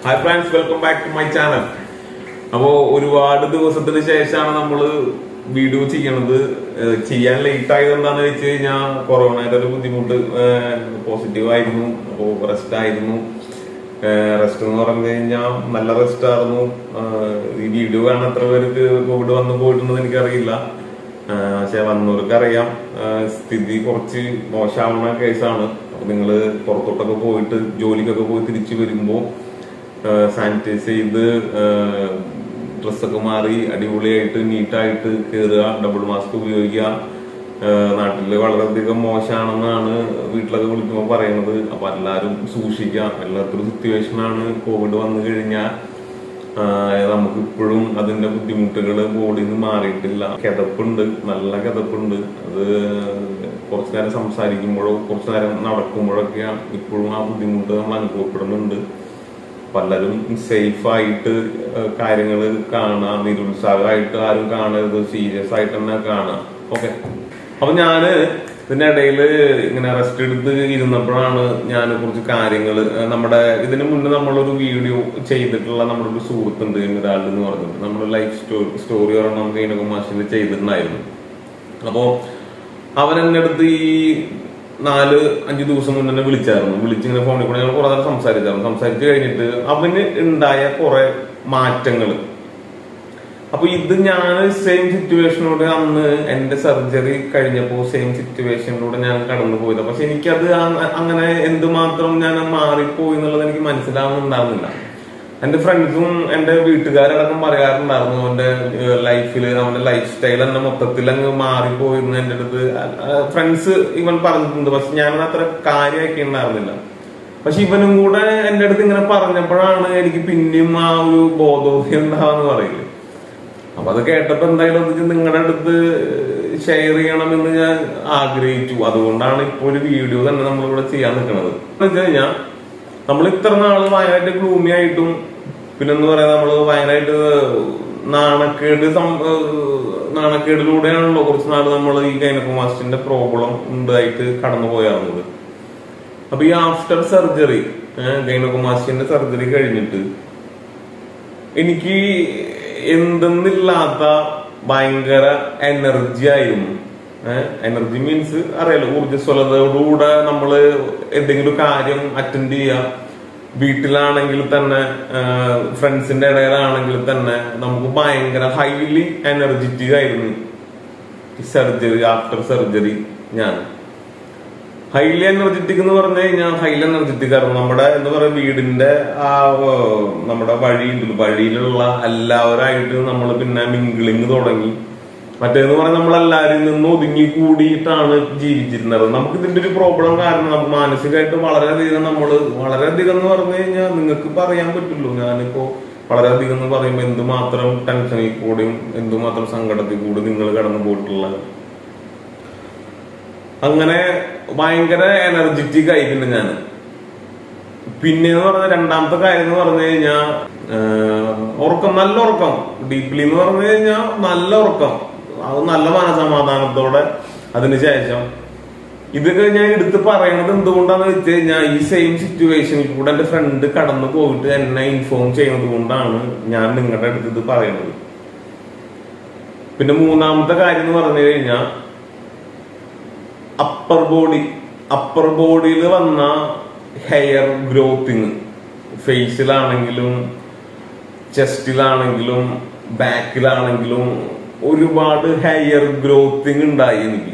hi friends welcome back to my channel അപ്പോ ഒരുപാട് ദിവസത്തിന് ശേഷമാണ് നമ്മൾ വീഡിയോ ചെയ്യണത് ഏഹ് ചെയ്യാൻ ലേറ്റ് ആയത് എന്താന്ന് വെച്ച് കഴിഞ്ഞാൽ കൊറോണയുടെ ഒരു ബുദ്ധിമുട്ട് പോസിറ്റീവ് ആയിരുന്നു അപ്പോൾ റെസ്റ്റ് ആയിരുന്നു റെസ്റ്റ് എന്ന് പറഞ്ഞു കഴിഞ്ഞാൽ നല്ല റെസ്റ്റ് ആയിരുന്നു ഏഹ് ഈ വീഡിയോ കാണാൻ എത്ര പേർക്ക് കോവിഡ് വന്നു പോയിട്ടുണ്ടെന്ന് എനിക്കറിയില്ല ഏഹ് പക്ഷെ വന്നവർക്ക് അറിയാം ഏഹ് സ്ഥിതി കുറച്ച് മോശമാവുന്ന കേസാണ് അപ്പൊ നിങ്ങൾ പുറത്തോട്ടൊക്കെ പോയിട്ട് ജോലിക്കൊക്കെ പോയി തിരിച്ചു വരുമ്പോൾ സാനിറ്റൈസ് ചെയ്ത് ഡ്രസ്സൊക്കെ മാറി അടിപൊളിയായിട്ട് നീറ്റായിട്ട് കയറുക ഡബിൾ മാസ്ക് ഉപയോഗിക്കുക നാട്ടിൽ വളരെയധികം മോശമാണെന്നാണ് വീട്ടിലൊക്കെ വിളിക്കുമ്പോൾ പറയുന്നത് അപ്പൊ എല്ലാവരും സൂക്ഷിക്കുക എല്ലാത്തൊരു സിറ്റുവേഷൻ ആണ് കോവിഡ് വന്നു കഴിഞ്ഞാൽ നമുക്ക് ഇപ്പോഴും അതിന്റെ ബുദ്ധിമുട്ടുകൾ ബോഡിയിൽ നിന്ന് മാറിയിട്ടില്ല കിതപ്പുണ്ട് നല്ല കിതപ്പുണ്ട് അത് കുറച്ചു നേരം സംസാരിക്കുമ്പോഴോ കുറച്ചു നേരം നടക്കുമ്പോഴൊക്കെ ഇപ്പോഴും ആ ബുദ്ധിമുട്ട് നമ്മൾ അനുഭവപ്പെടുന്നുണ്ട് പലരും സേഫ് ആയിട്ട് കാര്യങ്ങൾ കാണാം നിരുത്സാഹമായിട്ട് ആരും കാണരുത് സീരിയസ് ആയിട്ട് തന്നെ കാണാം ഓക്കെ അപ്പൊ ഞാന് ഇതിന്റെ ഇടയിൽ ഇങ്ങനെ റെസ്റ്റ് എടുത്ത് ഇരുന്നപ്പോഴാണ് ഞാൻ കുറച്ച് കാര്യങ്ങൾ നമ്മുടെ ഇതിന് മുന്നേ നമ്മളൊരു വീഡിയോ ചെയ്തിട്ടുള്ള നമ്മുടെ ഒരു സുഹൃത്തുണ്ട് ഇമിരാൾ എന്ന് പറഞ്ഞത് നമ്മുടെ ലൈഫ് സ്റ്റോറി സ്റ്റോറി ഒരെണ്ണം ഗൈനകുമാഷിൽ ചെയ്തിട്ടുണ്ടായിരുന്നു അപ്പോ അവൻ എന്നെ അടുത്ത് ഈ നാല് അഞ്ച് ദിവസം മുന്നേ തന്നെ വിളിച്ചായിരുന്നു വിളിച്ചിങ്ങനെ ഫോണിൽ കൂടെ ഞങ്ങൾ കുറെ നേരം സംസാരിച്ചായിരുന്നു സംസാരിച്ച് കഴിഞ്ഞിട്ട് അവന് ഉണ്ടായ കുറെ മാറ്റങ്ങൾ അപ്പൊ ഇത് ഞാൻ സെയിം സിറ്റുവേഷനിലൂടെ അന്ന് എന്റെ സർജറി കഴിഞ്ഞപ്പോ സെയിം സിറ്റുവേഷനിലൂടെ ഞാൻ കടന്നു പോയത് പക്ഷെ എനിക്കത് ആ- അങ്ങനെ എന്തുമാത്രം ഞാൻ മാറിപ്പോയി എന്നുള്ളത് എനിക്ക് മനസ്സിലാവുന്നുണ്ടായിരുന്നില്ല എന്റെ ഫ്രണ്ട്സും എന്റെ വീട്ടുകാരടക്കം പറയാറുണ്ടായിരുന്നു അവന്റെ ലൈഫിൽ അവന്റെ ലൈഫ് സ്റ്റൈൽ തന്നെ മൊത്തത്തിൽ അങ്ങ് മാറിപ്പോയിരുന്നു എന്റെ അടുത്ത് ഫ്രണ്ട്സ് ഇവൻ പറഞ്ഞിട്ടുണ്ട് പക്ഷെ ഞാനത് അത്ര കാര്യമാക്കി ഉണ്ടായിരുന്നില്ല പക്ഷെ ഇവനും കൂടെ എന്റെ അടുത്ത് ഇങ്ങനെ പറഞ്ഞപ്പോഴാണ് എനിക്ക് പിന്നെയും ആ ഒരു ബോധോദയം ഉണ്ടാവാന്ന് പറയില്ല അപ്പൊ അത് കേട്ടപ്പോ എന്തായാലും അത് നിങ്ങളുടെ അടുത്ത് ഷെയർ ചെയ്യണമെന്ന് ഞാൻ ആഗ്രഹിച്ചു അതുകൊണ്ടാണ് ഇപ്പൊ ഒരു വീഡിയോ തന്നെ നമ്മളിവിടെ ചെയ്യാൻ നിൽക്കുന്നത് എന്ന് വെച്ച് കഴിഞ്ഞാൽ നമ്മൾ ഇത്ര നാള് ഭയങ്കരമായിട്ട് ഗ്ലൂമി ആയിട്ടും പിന്നെന്ന് പറയാ നമ്മള് ഭയങ്കരമായിട്ട് നാണക്കേട് സം- ഏഹ് നാണക്കേടിലൂടെയാണല്ലോ കുറച്ച് നാൾ നമ്മൾ ഈ ഗൈനക്കോമാസ്റ്റിന്റെ പ്രോബ്ലം ഉണ്ടായിട്ട് കടന്നു പോയാറുന്നത് അപ്പൊ ഈ ആഫ്റ്റർ സർജറി ഗൈനക്കോമാസ്റ്റിന്റെ സർജറി കഴിഞ്ഞിട്ട് എനിക്ക് എന്തെന്നില്ലാത്ത ഭയങ്കര എനർജി ആയിരുന്നു എനർജി മീൻസ് അറിയാലോ ഊർജ്ജസ്വലതയോടുകൂടെ നമ്മള് എന്തെങ്കിലും കാര്യം അറ്റൻഡ് ചെയ്യാം വീട്ടിലാണെങ്കിൽ തന്നെ ഫ്രണ്ട്സിന്റെ ഇടയിലാണെങ്കിൽ തന്നെ നമുക്ക് ഭയങ്കര ഹൈലി എനർജറ്റിക് ആയിരുന്നു സർജറി ആഫ്റ്റർ സർജറി ഞാൻ ഹൈലി എനർജറ്റിക് എന്ന് പറഞ്ഞു കഴിഞ്ഞാൽ ഹൈലി എനർജറ്റിക് ആയിരുന്നു നമ്മുടെ എന്താ പറയാ വീടിന്റെ ആ ഏർ, നമ്മുടെ വഴിയുണ്ടല്ലോ വഴിയിലുള്ള എല്ലാവരായിട്ട് നമ്മൾ പിന്നെ മിങ്കിളിങ് തുടങ്ങി മറ്റേന്ന് പറഞ്ഞാൽ നമ്മളെല്ലാരിൽ നിന്ന് ഒതുങ്ങി കൂടിയിട്ടാണ് ജീവിച്ചിരുന്നത് നമുക്ക് ഇതിന്റെ ഒരു പ്രോബ്ലം കാരണം നമുക്ക് മാനസികമായിട്ട് വളരെയധികം നമ്മൾ വളരെയധികം എന്ന് പറഞ്ഞു കഴിഞ്ഞാൽ നിങ്ങൾക്ക് പറയാൻ പറ്റുള്ളൂ ഞാനിപ്പോ വളരെയധികം എന്ന് പറയുമ്പോൾ എന്തുമാത്രം ടെൻഷനിൽ കൂടിയും എന്തുമാത്രം സങ്കടത്തിൽ കൂടി നിങ്ങൾ കടന്നു പോയിട്ടുള്ള അങ്ങനെ ഭയങ്കര എനർജറ്റിക് ആയി പിന്നെ ഞാൻ പിന്നെ എന്ന് പറഞ്ഞ രണ്ടാമത്തെ കാര്യം എന്ന് പറഞ്ഞു കഴിഞ്ഞാൽ ഉറക്കം നല്ല ഉറക്കം ഡീപ്ലി എന്ന് പറഞ്ഞു കഴിഞ്ഞാൽ നല്ല ഉറക്കം അത് നല്ല മനസമാധാനത്തോടെ അതിനുശേഷം ഇതൊക്കെ ഞാൻ എടുത്ത് പറയണത് എന്തുകൊണ്ടാന്ന് വെച്ച് കഴിഞ്ഞാൽ ഈ സെയിം സിറ്റുവേഷനിൽ കൂടെ എന്റെ ഫ്രണ്ട് കടന്നു പോയിട്ട് എന്നെ ഇൻഫോം ചെയ്യുന്നത് കൊണ്ടാണ് ഞാൻ നിങ്ങളുടെ അടുത്ത് ഇത് പറയുന്നത് പിന്നെ മൂന്നാമത്തെ കാര്യം എന്ന് പറഞ്ഞു കഴിഞ്ഞാൽ അപ്പർ ബോഡി അപ്പർ ബോഡിയിൽ വന്ന ഹെയർ ഗ്രോത്തിങ് ഫേസിലാണെങ്കിലും ചെസ്റ്റിലാണെങ്കിലും ബാക്കിലാണെങ്കിലും ഒരുപാട് ഹെയർ ഗ്രോത്തിങ് ഉണ്ടായി എനിക്ക്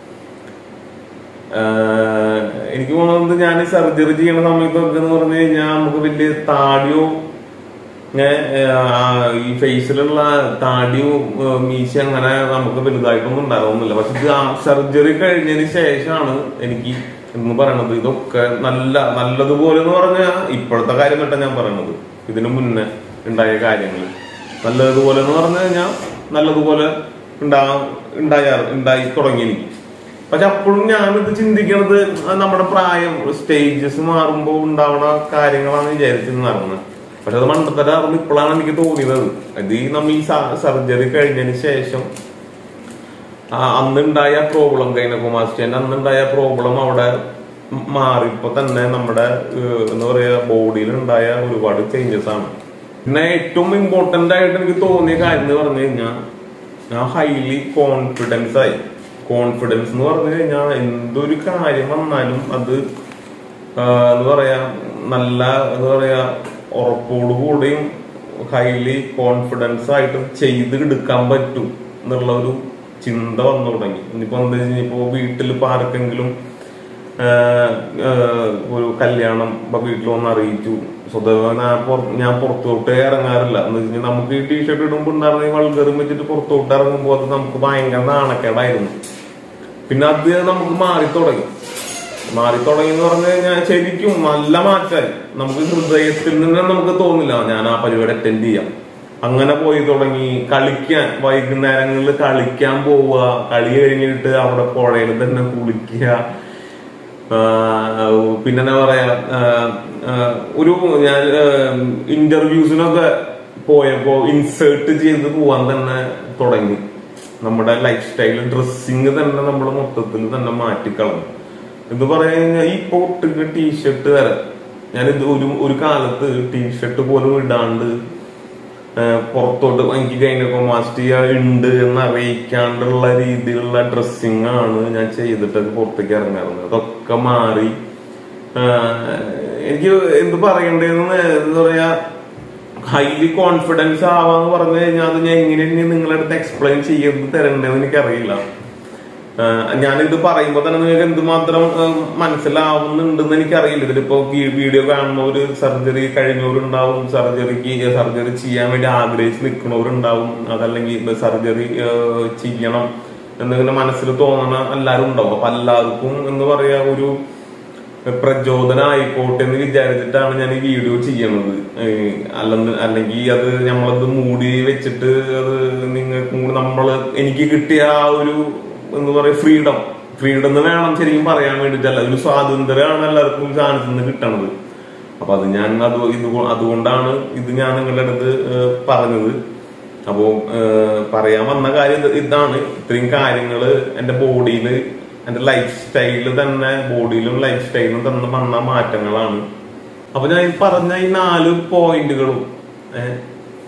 ആഹ് എനിക്ക് തോന്നുന്നത് ഞാൻ സർജറി ചെയ്യുന്ന സമയത്തൊക്കെ എന്ന് പറഞ്ഞു കഴിഞ്ഞാൽ നമുക്ക് വലിയ താടിയോ ഏ, ആ, ഈ ഫേസിലുള്ള താടിയോ ഏ, മീശ അങ്ങനെ നമുക്ക് വലുതായിട്ടൊന്നും ഉണ്ടാകുന്നില്ല പക്ഷെ ഇത് സർജറി കഴിഞ്ഞതിന് ശേഷമാണ് എനിക്ക് എന്ന് പറയണത് ഇതൊക്കെ നല്ല നല്ലതുപോലെ എന്ന് പറഞ്ഞാൽ ഇപ്പോഴത്തെ കാര്യം തൊട്ടാ ഞാൻ പറയണത് ഇതിനു മുന്നേ ഉണ്ടായ കാര്യങ്ങൾ നല്ലതുപോലെ എന്ന് പറഞ്ഞു കഴിഞ്ഞാൽ നല്ലതുപോലെ ഉണ്ടാ ഉണ്ടായ ഉണ്ടായി തുടങ്ങി എനിക്ക് പക്ഷെ അപ്പോഴും ഞാനിത് ചിന്തിക്കണത് അത് നമ്മുടെ പ്രായം സ്റ്റേജസ് മാറുമ്പോൾ ഉണ്ടാവുന്ന കാര്യങ്ങളാണ് വിചാരിച്ചിരുന്നത് പക്ഷെ അത് മണ്ടത്തരാറുണ്ട് ഇപ്പോഴാണ് എനിക്ക് തോന്നിയത് അത് ഈ നമ്മ ഈ സർജറി കഴിഞ്ഞതിന് ശേഷം ആ അന്നുണ്ടായ പ്രോബ്ലം ഗൈനക്കോമാസ്റ്റിന്റെ അന്നുണ്ടായ പ്രോബ്ലം അവിടെ മാറിയപ്പോ തന്നെ നമ്മുടെ ഏഹ്, എന്താ പറയാ ബോഡിയിൽ ഉണ്ടായ ഒരുപാട് ചേഞ്ചസ് ആണ് പിന്നെ ഏറ്റവും ഇമ്പോർട്ടന്റ് ആയിട്ട് എനിക്ക് തോന്നിയ കാര്യം എന്ന് പറഞ്ഞു കഴിഞ്ഞാൽ ഞാൻ ഹൈലി കോൺഫിഡൻസ് ആയി കോൺഫിഡൻസ് എന്ന് പറഞ്ഞു കഴിഞ്ഞാൽ എന്തൊരു കാര്യം വന്നാലും അത് ആഹ് എന്താ പറയാ നല്ല എന്താ പറയാ ഉറപ്പോടുകൂടിയും ഹൈലി കോൺഫിഡൻസ് ആയിട്ട് ചെയ്ത് എടുക്കാൻ പറ്റും എന്നുള്ള ഒരു ചിന്ത വന്നു തുടങ്ങി ഇനിയിപ്പോ എന്താ വെച്ചാൽ ഇപ്പോ വീട്ടിൽ ഇപ്പൊ ആർക്കെങ്കിലും ആഹ് ആഹ് ഒരു കല്യാണം ഇപ്പൊ വീട്ടിൽ വന്ന് അറിയിച്ചു സ്വതവേ ഞാൻ പുറ- ഞാൻ പുറത്തോട്ട് ഇറങ്ങാറില്ല എന്ന് വെച്ചാൽ നമുക്ക് ഈ ടീഷർട്ട് ഇടുമ്പോൾ ഉണ്ടായിരുന്ന ഈ വൾഗറും വെച്ചിട്ട് പുറത്തോട്ട് ഇറങ്ങുമ്പോൾ അത് നമുക്ക് ഭയങ്കര നാണക്കേടായിരുന്നു പിന്നെ അത് നമുക്ക് മാറി തുടങ്ങി മാറി തുടങ്ങി എന്ന് പറഞ്ഞു കഴിഞ്ഞാൽ ശരിക്കും നല്ല മാറ്റായി നമുക്ക് ഹൃദയത്തിൽ നിന്ന് നമുക്ക് തോന്നില്ല ഞാൻ ആ പരിപാടി അറ്റൻഡ് ചെയ്യാം അങ്ങനെ പോയി തുടങ്ങി കളിക്കാൻ വൈകുന്നേരങ്ങളിൽ കളിക്കാൻ പോവുക കളി കഴിഞ്ഞിട്ട് അവിടെ പുഴയിൽ തന്നെ കുളിക്കുക ആഹ് പിന്നെ എന്താ പറയാ ആഹ് ആഹ് ഒരു ഞാൻ ഇന്റർവ്യൂസിനൊക്കെ പോയപ്പോ ഇൻസേർട്ട് ചെയ്ത് പോവാൻ തന്നെ തുടങ്ങി നമ്മുടെ ലൈഫ് സ്റ്റൈൽ ഡ്രസ്സിങ് തന്നെ നമ്മൾ മൊത്തത്തിൽ തന്നെ മാറ്റിക്കളഞ്ഞു എന്ന് പറഞ്ഞു കഴിഞ്ഞാൽ ഈ പൊട്ടുക ടീഷർട്ട് വരെ ഞാനിത് ഒരു ഒരു കാലത്ത് ടീഷർട്ട് പോലും ഇടാണ്ട് ഏഹ് പുറത്തോട്ട് എനിക്ക് ഗൈനക്കോമാസ്റ്റി ഉണ്ട് എന്ന് അറിയിക്കാണ്ടുള്ള രീതിയിലുള്ള ഡ്രസ്സിങ് ആണ് ഞാൻ ചെയ്തിട്ടൊക്കെ പുറത്തേക്ക് ഇറങ്ങാറുള്ളത് അതൊക്കെ മാറി ആഹ് എനിക്ക് എന്ത് പറയണ്ടേന്ന് എന്താ പറയാ ഹൈലി കോൺഫിഡൻസ് ആവാന്ന് പറഞ്ഞു കഴിഞ്ഞാൽ അത് ഞാൻ എങ്ങനെയാണ് നിങ്ങളുടെ അടുത്ത് എക്സ്പ്ലെയിൻ ചെയ്ത് തരണ്ടേന്ന് എനിക്കറിയില്ല ആഹ് ഞാനിത് പറയുമ്പോ തന്നെ നിങ്ങൾക്ക് എന്തുമാത്രം ആഹ് മനസ്സിലാവുന്നുണ്ടെന്ന് എനിക്കറിയില്ല ഇതിലിപ്പോ ഈ വീഡിയോ കാണുന്നവര് സർജറി കഴിഞ്ഞവരുണ്ടാവും സർജറിക്ക് സർജറി ചെയ്യാൻ വേണ്ടി ആഗ്രഹിച്ച് നിൽക്കുന്നവരുണ്ടാവും അതല്ലെങ്കിൽ സർജറി ചെയ്യണം എന്നിങ്ങനെ മനസ്സിൽ തോന്നണ എല്ലാവരും ഉണ്ടാവും അപ്പൊ എല്ലാവർക്കും എന്ന് പറയാ ഒരു പ്രചോദനമായിക്കോട്ടെ എന്ന് വിചാരിച്ചിട്ടാണ് ഞാൻ ഈ വീഡിയോ ചെയ്യണത് ഏഹ് അല്ലെന്ന് അല്ലെങ്കിൽ അത് നമ്മളത് മൂടി വെച്ചിട്ട് അത് നിങ്ങൾക്കും കൂടി നമ്മള് എനിക്ക് കിട്ടിയ ആ ഒരു എന്ന് പറയാ ഫ്രീഡം ഫ്രീഡം എന്ന് വേണം ശരിക്കും പറയാൻ വേണ്ടിട്ടല്ല ഒരു സ്വാതന്ത്ര്യമാണ് എല്ലാവർക്കും ചാൻസ് നിന്ന് കിട്ടണത് അപ്പൊ അത് ഞാൻ അത് ഇത് കൊ- അതുകൊണ്ടാണ് ഇത് ഞാൻ നിങ്ങളുടെ അടുത്ത് ഏഹ് പറഞ്ഞത് അപ്പോ ഏഹ് പറയാൻ വന്ന കാര്യം ഇത് ഇതാണ് ഇത്രയും കാര്യങ്ങള് എന്റെ ബോഡിയിൽ എന്റെ ലൈഫ് സ്റ്റൈലിൽ തന്നെ ബോഡിയിലും ലൈഫ് സ്റ്റൈലിലും തന്നെ വന്ന മാറ്റങ്ങളാണ് അപ്പൊ ഞാൻ ഈ പറഞ്ഞ ഈ നാല് പോയിന്റുകളും ഏഹ്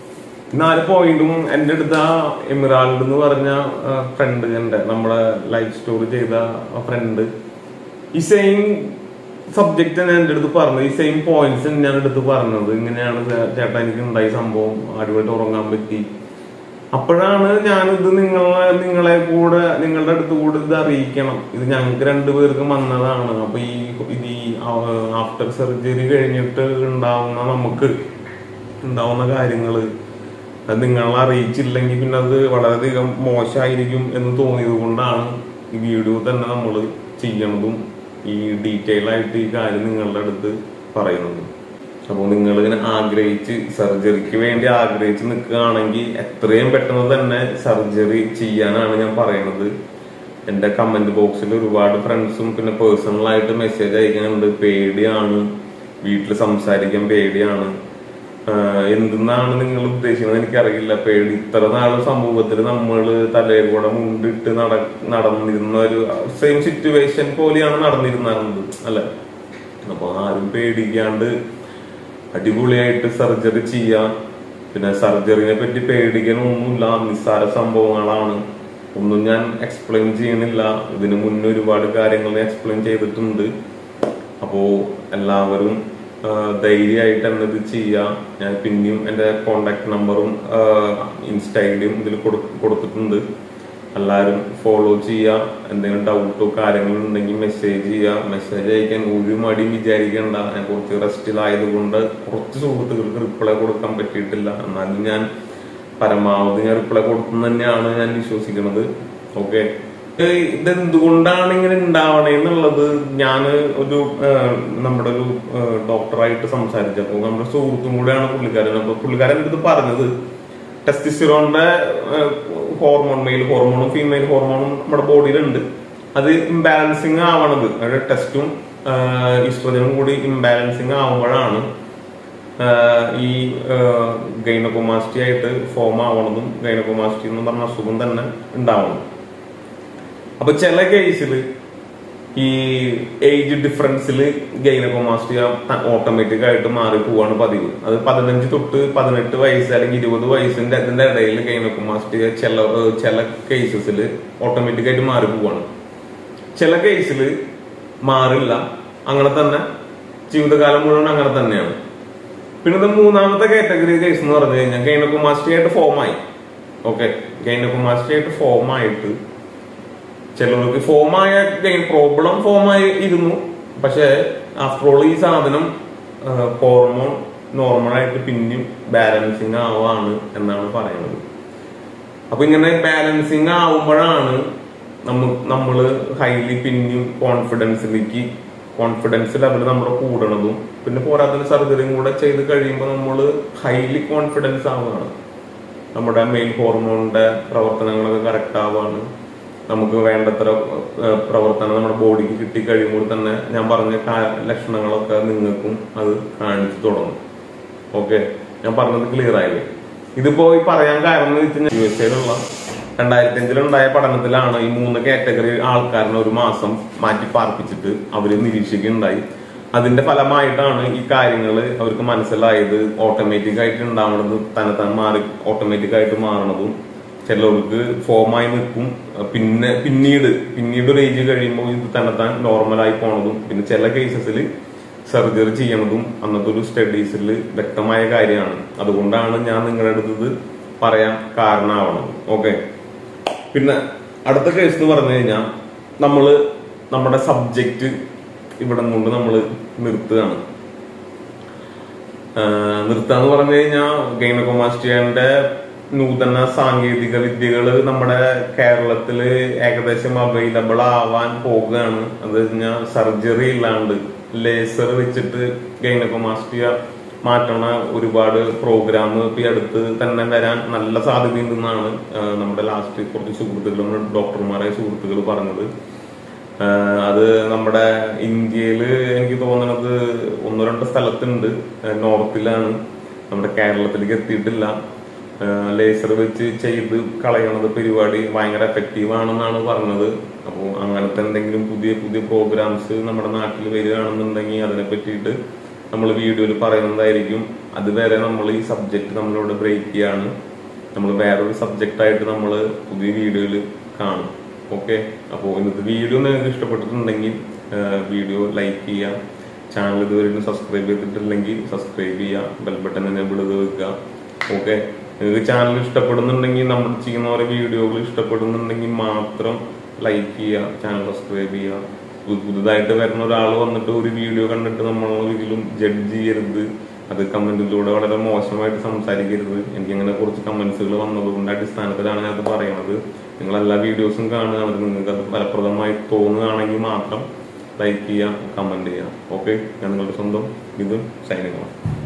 ഈ നാല് പോയിന്റും എന്റെ അടുത്ത് ആ എമിറാൾഡ് എന്ന് പറഞ്ഞ ഫ്രണ്ട് എന്റെ നമ്മളെ ലൈഫ് സ്റ്റോറി ചെയ്ത ഫ്രണ്ട് ഈ സെയിം സബ്ജക്റ്റ് ഞാൻ എന്റെ അടുത്ത് പറഞ്ഞത് ഈ സെയിം പോയിന്റ്സ് ഞാൻ എടുത്ത് പറഞ്ഞത് ഇങ്ങനെയാണ് ചേ- ചേട്ടാ എനിക്ക് ഉണ്ടായി സംഭവം അടിപൊളിയായിട്ട് ഉറങ്ങാൻ പറ്റി അപ്പോഴാണ് ഞാനിത് നിങ്ങളെ നിങ്ങളെ കൂടെ നിങ്ങളുടെ അടുത്ത് കൂടെ ഇത് അറിയിക്കണം ഇത് ഞങ്ങൾക്ക് രണ്ടുപേർക്കും വന്നതാണ് അപ്പൊ ഈ ഇത് ഈ ആഫ്റ്റർ സർജറി കഴിഞ്ഞിട്ട് ഉണ്ടാവുന്ന നമുക്ക് ഉണ്ടാവുന്ന കാര്യങ്ങള് അത് നിങ്ങളെ അറിയിച്ചില്ലെങ്കിൽ പിന്നെ അത് വളരെയധികം മോശമായിരിക്കും എന്ന് തോന്നിയത് കൊണ്ടാണ് ഈ വീഡിയോ തന്നെ നമ്മൾ ചെയ്യണതും ഈ ഡീറ്റെയിൽ ആയിട്ട് ഈ കാര്യം നിങ്ങളുടെ അടുത്ത് പറയുന്നത് അപ്പോൾ നിങ്ങൾ ഇങ്ങനെ ആഗ്രഹിച്ച് സർജറിക്ക് വേണ്ടി ആഗ്രഹിച്ച് നിൽക്കുകയാണെങ്കിൽ എത്രയും പെട്ടെന്ന് തന്നെ സർജറി ചെയ്യാനാണ് ഞാൻ പറയുന്നത് എന്റെ കമന്റ് ബോക്സിൽ ഒരുപാട് ഫ്രണ്ട്സും പിന്നെ പേഴ്സണലായിട്ട് മെസ്സേജ് അയക്കാനുണ്ട് പേടിയാണ് വീട്ടിൽ സംസാരിക്കാൻ പേടിയാണ് ആഹ് എന്തെന്നാണ് നിങ്ങൾ ഉദ്ദേശിക്കുന്നത് എനിക്കറിയില്ല പേടി ഇത്ര നാള് സമൂഹത്തിൽ നമ്മൾ തലയിൽ കൂടെ മുണ്ടിട്ട് നട നടന്നിരുന്ന ഒരു സെയിം സിറ്റുവേഷൻ പോലെയാണ് നടന്നിരുന്നത് അല്ലെ അപ്പൊ ആരും പേടിക്കാണ്ട് അടിപൊളിയായിട്ട് സർജറി ചെയ്യാം പിന്നെ സർജറിനെ പറ്റി പേടിക്കാനൊന്നുമില്ല നിസ്സാര സംഭവങ്ങളാണ് ഒന്നും ഞാൻ എക്സ്പ്ലെയിൻ ചെയ്യണില്ല ഇതിനു മുന്നേ ഒരുപാട് കാര്യങ്ങൾ ഞാൻ എക്സ്പ്ലെയിൻ ചെയ്തിട്ടുണ്ട് അപ്പോ എല്ലാവരും ആ, ധൈര്യമായിട്ട് തന്നെ ഇത് ചെയ്യാം ഞാൻ പിന്നെയും എൻ്റെ കോണ്ടാക്ട് നമ്പറും ഇൻസ്റ്റൈഡിയും ഇതിൽ കൊടുത്തിട്ടുണ്ട് എല്ലാവരും ഫോളോ ചെയ്യുക എന്തെങ്കിലും ഡൗട്ടോ കാര്യങ്ങളോ ഉണ്ടെങ്കിൽ മെസ്സേജ് ചെയ്യുക മെസ്സേജ് അയക്കാൻ ഒരു മടിയും വിചാരിക്കേണ്ട ഞാൻ കുറച്ച് റെസ്റ്റിലായത് കൊണ്ട് കുറച്ച് സുഹൃത്തുക്കൾക്ക് റിപ്ലൈ കൊടുക്കാൻ പറ്റിയിട്ടില്ല എന്നാലും ഞാൻ പരമാവധി ഞാൻ റിപ്ലൈ കൊടുത്തു തന്നെയാണ് ഞാൻ വിശ്വസിക്കുന്നത് ഓക്കെ ഇതെന്തുകൊണ്ടാണ് ഇങ്ങനെ ഉണ്ടാവണേ എന്നുള്ളത് ഞാൻ ഒരു ഏഹ്, നമ്മുടെ ഒരു ഏഹ്, ഡോക്ടറായിട്ട് സംസാരിച്ചപ്പോൾ നമ്മുടെ സുഹൃത്തും കൂടെയാണ് പുള്ളിക്കാരൻ അപ്പൊ പുള്ളിക്കാരൻ എൻ്റെ അടുത്ത് പറഞ്ഞത് ടെസ്റ്റിസിറോണിന്റെ ഹോർമോൺ മെയിൽ ഹോർമോണും ഫീമെയിൽ ഹോർമോണും നമ്മുടെ ബോഡിയിലുണ്ട് അത് ഇംബാലൻസിങ് ആവണത് അതായത് ടെസ്റ്റും ഈസ്ട്രജനും കൂടി ഇംബാലൻസിങ് ആവുമ്പോഴാണ് ആഹ് ഈ ഗൈനക്കോമാസ്റ്റി ആയിട്ട് ഫോം ആവണതും ഗൈനക്കോമാസ്റ്റി എന്ന് പറഞ്ഞ അസുഖം തന്നെ ഉണ്ടാവണം അപ്പൊ ചില കേസിൽ ഈ ഏജ് ഡിഫറൻസിൽ ഗൈനക്കോമാസ്റ്റിയ ഓട്ടോമാറ്റിക് ആയിട്ട് മാറി പോവാണ് പതിവ് അത് പതിനഞ്ച് തൊട്ട് പതിനെട്ട് വയസ്സ് അല്ലെങ്കിൽ ഇരുപത് വയസ്സിന്റെ അതിന്റെ ഇടയിൽ ഗൈനക്കോമാസ്റ്റിയ ചില ഏഹ് ചില കേസസിൽ ഓട്ടോമാറ്റിക് ആയിട്ട് മാറി പോവാണ് ചില കേസിൽ മാറില്ല അങ്ങനെ തന്നെ ജീവിതകാലം മുഴുവൻ അങ്ങനെ തന്നെയാണ് പിന്നെ ഇത് മൂന്നാമത്തെ കാറ്റഗറി കേസ് എന്ന് പറഞ്ഞു കഴിഞ്ഞാൽ ഗൈനക്കോമാസ്റ്റി ആയിട്ട് ഫോമായി ഓക്കെ ഗൈനക്കോമാസ്റ്റി ആയിട്ട് ഫോം ആയിട്ട് ചിലർക്ക് ഫോമായ പ്രോബ്ലം ഫോമായി ഇരുന്നു പക്ഷെ ആഫ്റ്റർ ഓൾ ഈ സാധനം ഹോർമോൺ നോർമലായിട്ട് പിന്നെയും ബാലൻസിങ് ആവാണ് എന്നാണ് പറയുന്നത് അപ്പൊ ഇങ്ങനെ ബാലൻസിങ് ആവുമ്പോഴാണ് നമ്മ നമ്മള് ഹൈലി പിന്നെയും കോൺഫിഡൻസിലേക്ക് കോൺഫിഡൻസ് ലെവൽ നമ്മുടെ കൂടണതും പിന്നെ പോരാത്തിന് സർജറിയും കൂടെ ചെയ്ത് കഴിയുമ്പോൾ നമ്മൾ ഹൈലി കോൺഫിഡൻസ് ആവുകയാണ് നമ്മുടെ മെയിൻ ഹോർമോണിന്റെ പ്രവർത്തനങ്ങളൊക്കെ കറക്റ്റ് ആവുകയാണ് നമുക്ക് വേണ്ടത്ര ഏഹ്, പ്രവർത്തനം നമ്മുടെ ബോഡിക്ക് കിട്ടി കഴിയുമ്പോൾ തന്നെ ഞാൻ പറഞ്ഞ കാ- ലക്ഷണങ്ങളൊക്കെ നിങ്ങൾക്കും അത് കാണിച്ചു തുടങ്ങും ഓക്കെ ഞാൻ പറഞ്ഞത് ക്ലിയർ ആയില്ലേ ഇതിപ്പോ ഈ പറയാൻ കാരണം എന്ന് വെച്ചാൽ യു എസ് എയിലുള്ള രണ്ടായിരത്തി അഞ്ചിലുണ്ടായ പഠനത്തിലാണ് ഈ മൂന്ന് കാറ്റഗറി ആൾക്കാരിനെ ഒരു മാസം മാറ്റി പാർപ്പിച്ചിട്ട് അവര് നിരീക്ഷിക്കുകയുണ്ടായി അതിന്റെ ഫലമായിട്ടാണ് ഈ കാര്യങ്ങൾ അവർക്ക് മനസ്സിലായത് ഓട്ടോമാറ്റിക് ആയിട്ട് ഉണ്ടാവുന്നത് തന്നെത്താൻ മാറി ഓട്ടോമാറ്റിക് ആയിട്ട് മാറണതും ചിലർക്ക് ഫോമായി നിൽക്കും പിന്നെ പിന്നീട് പിന്നീട് ഒരു ഏജ് കഴിയുമ്പോൾ ഇത് തന്നെത്താൻ നോർമലായി പോണതും പിന്നെ ചില കേസസിൽ സർജറി ചെയ്യണതും അന്നത്തെ ഒരു സ്റ്റഡീസിൽ വ്യക്തമായ കാര്യമാണ് അതുകൊണ്ടാണ് ഞാൻ നിങ്ങളുടെ അടുത്ത് ഇത് പറയാൻ കാരണമാവണത് ഓക്കെ പിന്നെ അടുത്ത കേസ് എന്ന് പറഞ്ഞു കഴിഞ്ഞാൽ നമ്മള് നമ്മുടെ സബ്ജക്റ്റ് ഇവിടെ കൊണ്ട് നമ്മൾ നിർത്തുകയാണ് ആഹ് നിർത്താന്ന് പറഞ്ഞു കഴിഞ്ഞാൽ ഗൈനക്കോമാസ്റ്റിയന്റെ നൂതന സാങ്കേതിക വിദ്യകൾ നമ്മുടെ കേരളത്തില് ഏകദേശം അവൈലബിൾ ആവാൻ പോകുകയാണ് അത് കഴിഞ്ഞാൽ സർജറി ഇല്ലാണ്ട് ലേസർ വെച്ചിട്ട് ഗൈനക്കോമാസ്റ്റിയ മാറ്റണ ഒരുപാട് പ്രോഗ്രാം ഇപ്പൊ ഈ അടുത്ത് തന്നെ വരാൻ നല്ല സാധ്യതയുണ്ടെന്നാണ് ആഹ് നമ്മുടെ ലാസ്റ്റ് കുറച്ച് സുഹൃത്തുക്കൾ ഡോക്ടർമാരായ സുഹൃത്തുക്കൾ പറഞ്ഞത് ആഹ് അത് നമ്മുടെ ഇന്ത്യയില് എനിക്ക് തോന്നുന്നത് ഒന്നോ രണ്ടോ സ്ഥലത്തുണ്ട് ആഹ് നോർത്തിലാണ് നമ്മുടെ കേരളത്തിലേക്ക് എത്തിയിട്ടില്ല ലേസർ വെച്ച് ചെയ്ത് കളയണത് പരിപാടി ഭയങ്കര എഫക്റ്റീവ് ആണെന്നാണ് പറഞ്ഞത് അപ്പോൾ അങ്ങനത്തെ എന്തെങ്കിലും പുതിയ പുതിയ പ്രോഗ്രാംസ് നമ്മുടെ നാട്ടിൽ വരികയാണെന്നുണ്ടെങ്കിൽ അതിനെ പറ്റിയിട്ട് നമ്മൾ വീഡിയോയിൽ പറയുന്നതായിരിക്കും അതുവരെ നമ്മൾ ഈ സബ്ജക്ട് നമ്മളിവിടെ ബ്രേക്ക് ചെയ്യാണ് നമ്മൾ വേറൊരു സബ്ജക്റ്റ് ആയിട്ട് നമ്മൾ പുതിയ വീഡിയോയിൽ കാണും ഓക്കെ അപ്പോൾ ഇന്നത്തെ വീഡിയോ നിങ്ങൾക്ക് ഇഷ്ടപ്പെട്ടിട്ടുണ്ടെങ്കിൽ വീഡിയോ ലൈക്ക് ചെയ്യുക ചാനൽ ഇതുവരെ സബ്സ്ക്രൈബ് ചെയ്തിട്ടില്ലെങ്കിൽ സബ്സ്ക്രൈബ് ചെയ്യുക ബെൽ ബട്ടൺ എനേബിൾ ചെയ്ത് വെക്കുക ഓക്കെ നിങ്ങൾക്ക് ചാനൽ ഇഷ്ടപ്പെടുന്നുണ്ടെങ്കിൽ നമ്മൾ ചെയ്യുന്ന ഓരോ വീഡിയോകൾ ഇഷ്ടപ്പെടുന്നുണ്ടെങ്കിൽ മാത്രം ലൈക്ക് ചെയ്യുക ചാനൽ സബ്സ്ക്രൈബ് ചെയ്യുക പു- പുതുതായിട്ട് വരുന്ന ഒരാൾ വന്നിട്ട് ഒരു വീഡിയോ കണ്ടിട്ട് നമ്മൾ ഒരിക്കലും ജഡ്ജ് ചെയ്യരുത് അത് കമന്റിലൂടെ വളരെ മോശമായിട്ട് സംസാരിക്കരുത് എനിക്ക് അങ്ങനെ കുറച്ച് കമന്റ്സുകൾ വന്നതുകൊണ്ട് അടിസ്ഥാനത്തിലാണ് ഞാൻ അത് പറയുന്നത് നിങ്ങൾ എല്ലാ വീഡിയോസും കാണുക അത് നിങ്ങൾക്ക് അത് ഫലപ്രദമായി തോന്നുകയാണെങ്കിൽ മാത്രം ലൈക്ക് ചെയ്യുക കമന്റ് ചെയ്യുക ഓക്കെ ഞാൻ നിങ്ങളുടെ സ്വന്തം ഇത് സൈനികമാണ്